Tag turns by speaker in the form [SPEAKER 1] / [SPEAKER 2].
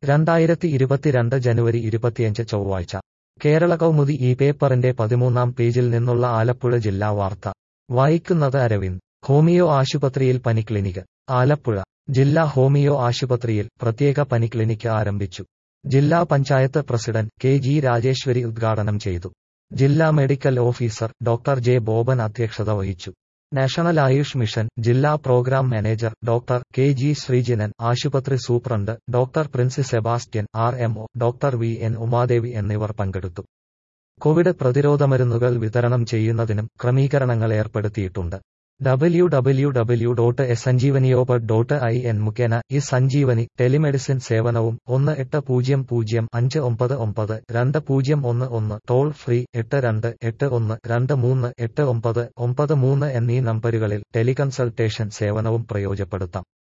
[SPEAKER 1] രണ്ടായിരത്തി ഇരുപത്തിരണ്ട് ജനുവരി ഇരുപത്തിയഞ്ച് ചൊവ്വാഴ്ച കേരള കൗമുദി ഈ പേപ്പറിന്റെ പതിമൂന്നാം പേജിൽ നിന്നുള്ള ആലപ്പുഴ ജില്ലാ വാർത്ത വായിക്കുന്നത് അരവിന്ദ് ഹോമിയോ ആശുപത്രിയിൽ പനിക്ലിനിക് ആലപ്പുഴ ജില്ലാ ഹോമിയോ ആശുപത്രിയിൽ പ്രത്യേക പനിക്ലിനിക് ആരംഭിച്ചു ജില്ലാ panchayat president K G Rajeswari ഉദ്ഘാടനം ചെയ്തു ജില്ലാ medical officer doctor J Boban അധ്യക്ഷത വഹിച്ചു നാഷണൽ ആയുഷ് മിഷൻ ജില്ലാ programme manager doctor K G Sreejinan ആശുപത്രി superintendent doctor Princy Sebastian R MO doctor V N Umadevi എന്നിവർ പങ്കെടുത്തു കോവിഡ് പ്രതിരോധ മരുന്നുകൾ വിതരണം ചെയ്യുന്നതിനും ക്രമീകരണങ്ങൾ ഏർപ്പെടുത്തിയിട്ടുണ്ട് W W W dot S സഞ്ജീവനിയോപ ഡോട്ട് ഐ എൻ മുഖേന ഈ സഞ്ജീവനി ടെലിമെഡിസിൻ സേവനവും ഒന്ന് എട്ട് പൂജ്യം പൂജ്യം അഞ്ച് ഒമ്പത് ഒമ്പത് രണ്ട് പൂജ്യം ഒന്ന് ഒന്ന് ടോൾ ഫ്രീ എട്ട് രണ്ട് എട്ട് ഒന്ന് രണ്ട് മൂന്ന് എട്ട് ഒമ്പത് ഒമ്പത് മൂന്ന് എന്നീ നമ്പരുകളിൽ ടെലികൺസൾട്ടേഷൻ സേവനവും പ്രയോജനപ്പെടുത്താം